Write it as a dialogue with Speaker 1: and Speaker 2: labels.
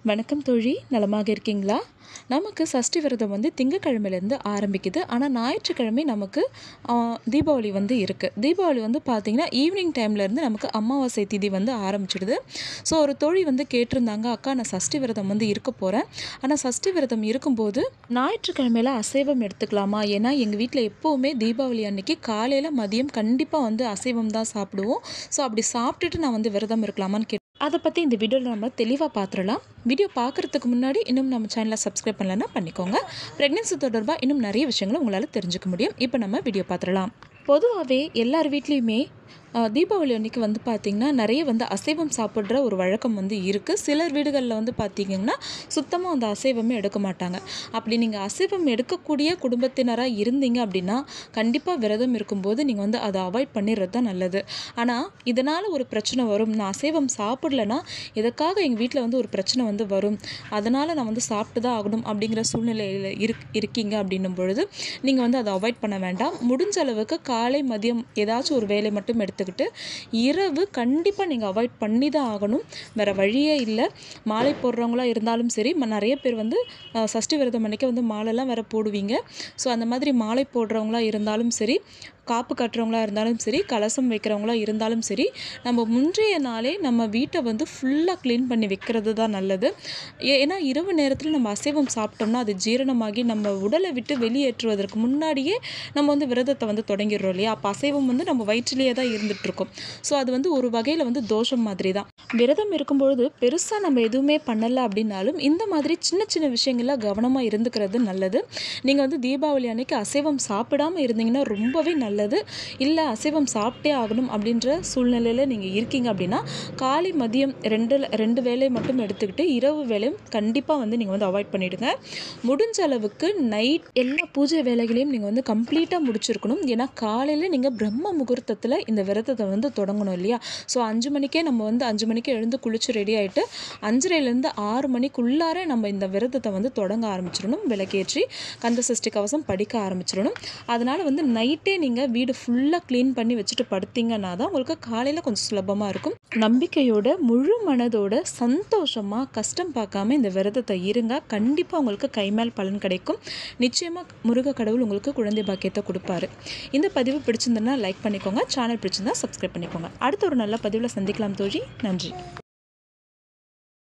Speaker 1: வணக்கம் தோழி நலமாக இருக்கீங்களா நமக்கு சஷ்டி விரதம் வந்து திங்கக்கிழமையிலேருந்து ஆரம்பிக்குது ஆனால் ஞாயிற்றுக்கிழமை நமக்கு ஆ, தீபாவளி வந்து இருக்குது தீபாவளி வந்து பார்த்திங்கன்னா ஈவினிங் டைம்லேருந்து நமக்கு அமாவாசை திதி வந்து ஆரம்பிச்சிடுது ஸோ ஒரு தோழி வந்து கேட்டிருந்தாங்க அக்கா நான் சஷ்டி விரதம் வந்து இருக்க போகிறேன் ஆனால் சஷ்டி விரதம் இருக்கும்போது ஞாயிற்றுக்கிழமையில அசைவம் எடுத்துக்கலாமா ஏன்னா எங்கள் வீட்டில் எப்போவுமே தீபாவளி அன்னைக்கு காலையில் மதியம் கண்டிப்பாக வந்து அசைவம் தான் சாப்பிடுவோம் ஸோ அப்படி சாப்பிட்டுட்டு நான் வந்து விரதம் இருக்கலாமான்னு கேட்டு அதை பற்றி இந்த வீடியோவில் நம்ம தெளிவாக பார்த்துடலாம் வீடியோ பார்க்குறதுக்கு முன்னாடி இன்னும் நம்ம சேனலை சப்ஸ்கிரைப் பண்ணலன்னா பண்ணிக்கோங்க ப்ரெக்னென்சி தொடர்பாக இன்னும் நிறைய விஷயங்களை உங்களால் தெரிஞ்சுக்க முடியும் இப்போ நம்ம வீடியோ பார்த்துடலாம் பொதுவாகவே எல்லார் வீட்லேயுமே ஆஹ், தீபாவளி அன்னைக்கு வந்து பார்த்திங்கன்னா நிறைய வந்து அசைவம் சாப்பிட்ற ஒரு வழக்கம் வந்து இருக்குது சிலர் வீடுகளில் வந்து பார்த்திங்கன்னா சுத்தமாக அந்த அசைவமே எடுக்க மாட்டாங்க அப்படி நீங்கள் அசைவம் எடுக்கக்கூடிய குடும்பத்தினராக இருந்தீங்க அப்படின்னா கண்டிப்பாக விரதம் இருக்கும்போது நீங்கள் வந்து அதை அவாய்ட் பண்ணிடுறது தான் நல்லது ஆனால் இதனால் ஒரு பிரச்சனை வரும் நான் அசைவம் சாப்பிடலன்னா எதுக்காக எங்கள் வீட்டில் வந்து ஒரு பிரச்சனை வந்து வரும் அதனால் நான் வந்து சாப்பிட்டு தான் ஆகணும் அப்படிங்கிற சூழ்நிலையில் இருக் இருக்கீங்க அப்படின்னும் பொழுது நீங்கள் வந்து அதை அவாய்ட் பண்ண வேண்டாம் முடிஞ்ச அளவுக்கு காலை மதியம் ஏதாச்சும் ஒரு வேலை மட்டும் எடுத்துக்கிட்டு இரவு கண்டிப்பாக நீங்கள் அவாய்ட் பண்ணி தான் ஆகணும் வேறு வழியே இல்லை மாலை போடுறவங்களா இருந்தாலும் சரி ம- நிறைய பேர் வந்து அஹ், சஷ்டி விரதம் அன்னைக்கு வந்து மாலைலாம் வேற போடுவீங்க ஸோ அந்த மாதிரி மாலை போடுறவங்களா இருந்தாலும் சரி காப்பு கட்டுறவங்களா இருந்தாலும் சரி கலசம் வைக்கிறவங்களா இருந்தாலும் சரி நம்ம முன்றைய நாளே நம்ம வீட்டை வந்து ஃபுல்லாக க்ளீன் பண்ணி வைக்கிறது தான் நல்லது ஏ- ஏன்னா இரவு நேரத்தில் நம்ம அசைவம் சாப்பிட்டோம்னா அது ஜீரணமாகி நம்ம உடலை விட்டு வெளியேற்றுவதற்கு முன்னாடியே நம்ம வந்து விரதத்தை வந்து தொடங்கிடுறோம் இல்லையா அப்போ அசைவம் வந்து நம்ம வயிற்றிலேயே தான் இருந்துட்டு இருக்கும் ஸோ அது வந்து ஒரு வகையில் வந்து தோஷம் மாதிரி தான் விரதம் இருக்கும்பொழுது பெருசாக நம்ம எதுவுமே பண்ணலை அப்படின்னாலும் இந்த மாதிரி சின்ன சின்ன விஷயங்கள்ல கவனமாக இருந்துக்கிறது நல்லது நீங்கள் வந்து தீபாவளி அன்னைக்கு அசைவம் சாப்பிடாம இருந்தீங்கன்னா ரொம்பவே நல்லது இல்லை அசைவம் சாப்பிட்டே ஆகணும் அப்படின்ற சூழ்நிலையில் நீங்கள் இருக்கீங்க அப்படின்னா காலை மதியம் ரெண்டு ரெண்டு வேலை மட்டும் எடுத்துக்கிட்டு இரவு வேலையும் கண்டிப்பாக வந்து நீங்கள் வந்து அவாய்ட் பண்ணிவிடுங்க முடிஞ்ச அளவுக்கு நைட் எல்லா பூஜை வேலைகளையும் நீங்கள் வந்து கம்ப்ளீட்டாக முடிச்சிருக்கணும் ஏன்னா காலையில் நீங்கள் பிரம்ம முகூர்த்தத்தில் இந்த விரதத்தை வந்து தொடங்கணும் இல்லையா ஸோ அஞ்சு மணிக்கே நம்ம வந்து அஞ்சு மணிக்கு எழுந்து குளிச்சு ரெடி ஆகிட்டு அஞ்சரைலேருந்து ஆறு மணிக்குள்ளார நம்ம இந்த விரதத்தை வந்து தொடங்க ஆரம்பிச்சிடணும் விளக்கேற்றி கந்த சஷ்டி கவசம் படிக்க ஆரம்பிச்சிடணும் அதனால் வந்து நைட்டே நீங்கள் வீடு ஃபுல்லாக க்ளீன் பண்ணி வச்சுட்டு படுத்தீங்கன்னா தான் உங்களுக்கு காலையில் கொஞ்சம் சுலபமாக இருக்கும் நம்பிக்கையோட முழு மனதோட சந்தோஷமாக கஷ்டம் பார்க்காம இந்த விரதத்தை இருங்க கண்டிப்பாக உங்களுக்கு கைமேல் பலன் கிடைக்கும் நிச்சயமாக முருக கடவுள் உங்களுக்கு குழந்தை பாக்கியத்தை கொடுப்பாரு இந்த பதிவு பிடிச்சிருந்ததுன்னா லைக் பண்ணிக்கோங்க சேனல் பிடிச்சிருந்தா சப்ஸ்கிரைப் பண்ணிக்கோங்க அடுத்த ஒரு நல்ல பதிவில் சந்திக்கலாம் தோழி நன்றி